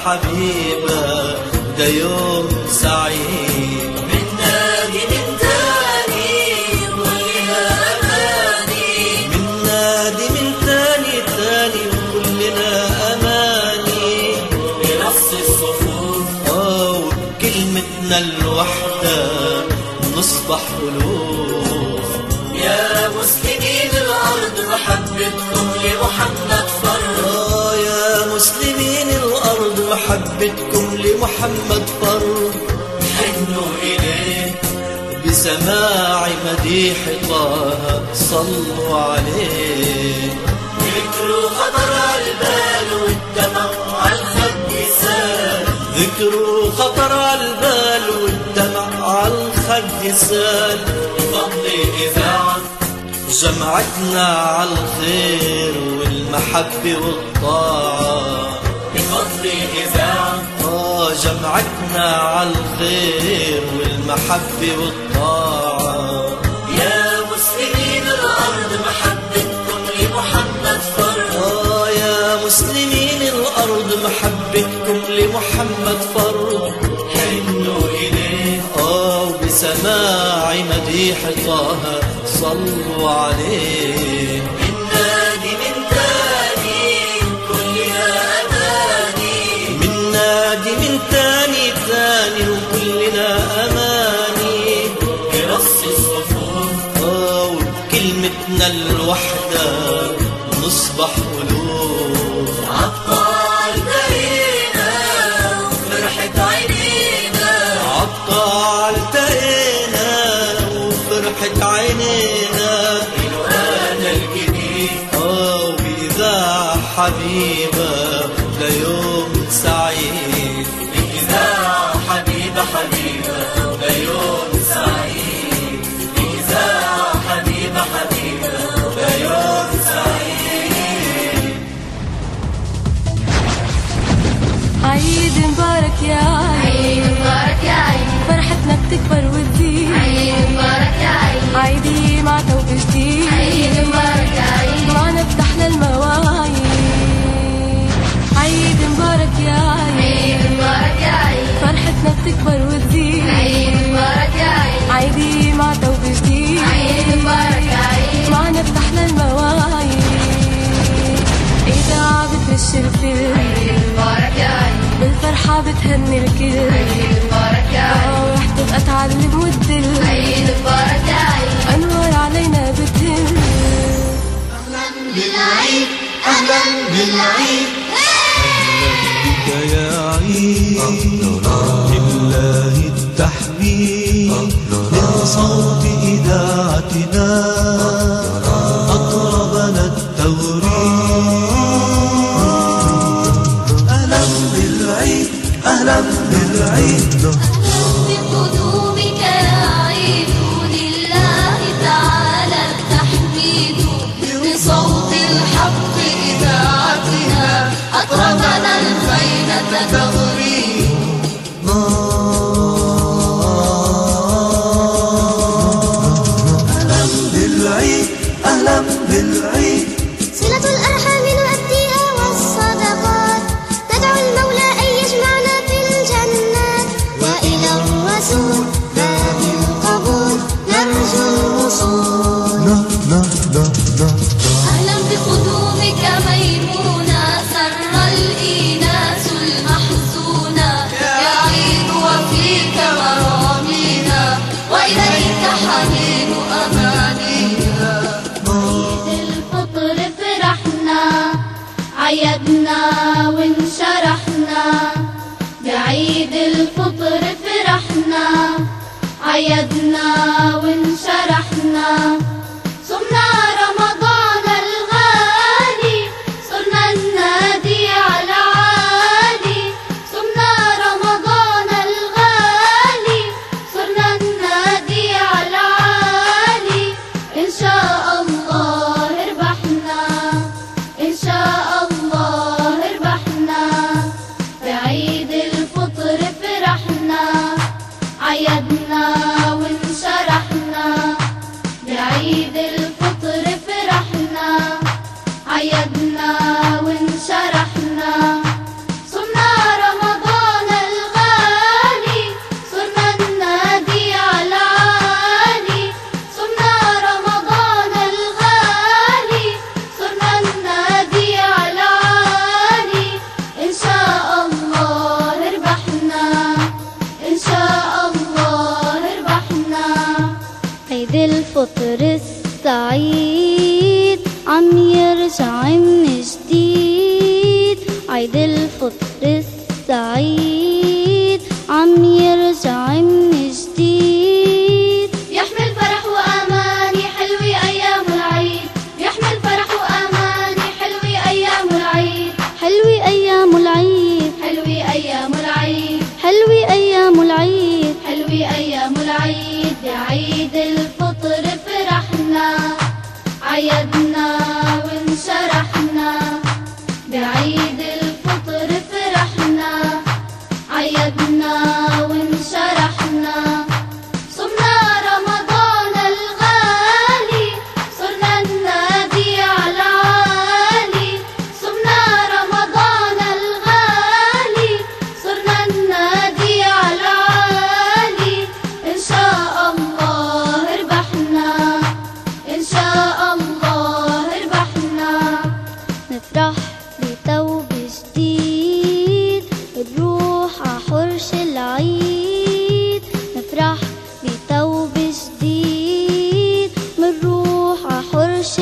حبيبة ده يوم سعيد من نادي من تاني كلنا أماني من نادي من تاني تاني وكلنا أماني بنص الصفوف آه وبكلمتنا الوحدة نصبح ألوف يا مسلمين الأرض محبتكم لمحمد فرد آه يا مسلمين الأرض محبتكم لمحمد فرض حنوا إليه بسماع مديح طه صلوا عليه ذكروا خطر على البال والدمع على الخد سال ذكروا خطر على البال والدمع على الخد سال بفضل إذاعة جمعتنا على الخير والمحبة والطاعة بفضل إذاعة آه جمعتنا على الخير والمحبة والطاعة يا مسلمين الأرض محبتكم لمحمد فرد آه يا مسلمين الأرض محبتكم لمحمد فرض حنوا إليه آه وبسماع مديح طه صلوا عليه من نادي من تاني كلنا أماني من نادي من تاني تاني وكلنا أماني برص الصفوف آه وبكلمتنا الوحدة نصبح ألوف عطال دارينا وفرحة عينينا عطا التقينا وفرحة عينينا الوان الجديد آه وبإذاعة حبيبة ليوم سعيد إذاعة حبيبة حبيبة ده يوم سعيد إذاعة حبيبة حبيبة ده يوم سعيد عيد مبارك يا عيد عيد مبارك يا عيد فرحتنا بتكبر وتزيد عيد مبارك يا عيد عيدي مع توب جديد عيد مبارك يا عيد ما نفتح للمواعيد عيد مبارك يا عيد عيد مبارك يا عيد فرحتنا بتكبر وتزيد عيد مبارك يا عيد عيدي مع توب جديد عيد مبارك يا عيد ما نفتح للمواعيد إذاعة بترش الكل عيد مبارك يا عيد بالفرحة بتهني الكل عيد مبارك يا عيد آه رح تبقى تعلم وتدل عيد مبارك يا عيد أنوار علينا بتهل بالعيد أهلا بالعيد بك يا عيد لله التحميد من صوت إذاعتنا أطربنا التوريد أهلا بالعيد أهلا بالعيد بقدومك يا عيد لله تعالى التحميد بصوت الحق إذاعتنا أطربنا الفينة تغريد أهلا بالعيد أهلا بالعيد صلة الأرحام نؤديها والصدقات ندعو المولى أن يجمعنا في الجنات وإلى الرسول باب القبول نرجو الوصول لا لا لا لا أهلا بقدومك ميمونة سر الإيناس المحزونة يا عيد وفيك مرامينا وإليك حنين أمانينا عيد الفطر فرحنا عيدنا وانشرحنا بعيد الفطر فرحنا عيدنا وانشرحنا صمنا رمضان الغالي صرنا النادي على عالي صمنا رمضان الغالي صرنا النادي على عالي إن شاء الله ربحنا إن شاء الله ربحنا بعيد الفطر فرحنا عيدنا وانشرحنا بعيد العيد عم يرجع من جديد عيد الفطر السعيد عم يرجع من جديد يحمل فرح وأماني حلوة أيام العيد يحمل فرح وأماني حلوة أيام العيد حلوة أيام العيد حلوة أيام العيد حلوة أيام العيد حلوة أيام العيد بعيد الفطر فرحنا عيدنا وانشرحنا بعيد الفطر فرحنا عيدنا وانشرحنا صمنا رمضان الغالي صرنا ننادي على العالي صمنا رمضان الغالي صرنا ننادي على العالي إن شاء الله ربحنا إن شاء الله ربحنا نفرح بثوب جديد بنروح ع حرش العيد نفرح بثوب جديد بنروح ع حرش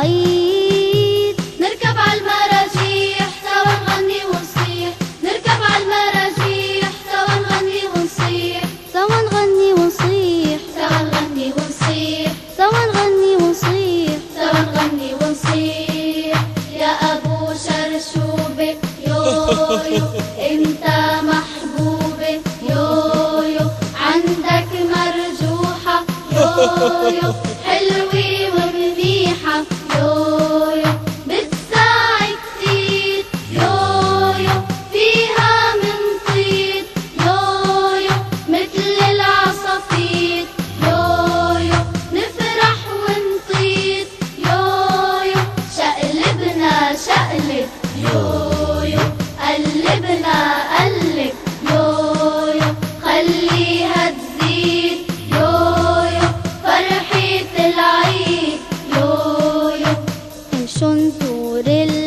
العيد نركب على المراجيح سوا نغني ونصيح نركب على المراجيح سوا نغني ونصيح سوا نغني ونصيح سوا نغني ونصيح سوا نغني ونصيح سوا نغني ونصيح يا ابو شرشوبة يويو انت محبوبة يويو عندك مرجوحة يويو حلوة ومنيحة يويو بتساعد كتير يويو فيها من طير يويو مثل العصافير يويو نفرح ونطير يويو شقلبنا شقلب يويو قلبنا قلب يويو خليها تزيد يويو فرحة العيد يويو امشوا نزور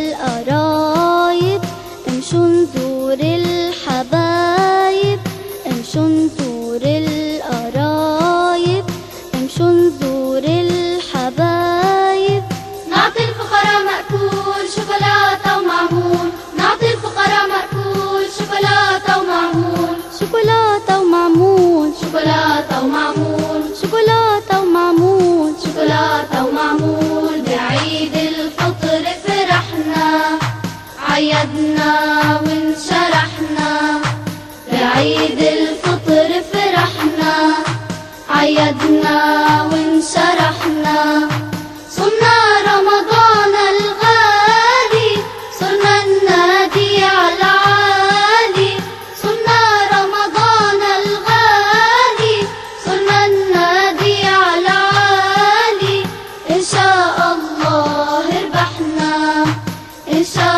القرايب امشوا نزور الحبايب امشوا نزور القرايب امشوا نزور الحبايب نعطي الفقراء مأكول شوكولاتة ومعمول نعطي الفقراء مأكول شوكولاتة ومعمول شوكولاتة ومعمول شوكولاتة ومعمول شوكولاتة ومعمول شوكولاتة ومعمول بعيد الفطر فرحنا عيدنا وانشرحنا بعيد الفطر فرحنا عيدنا وانشرحنا صمنا رمضان الغالي صرنا ننادي على العالي صمنا رمضان الغالي صرنا ننادي على العالي إن شاء الله ربحنا إن شاء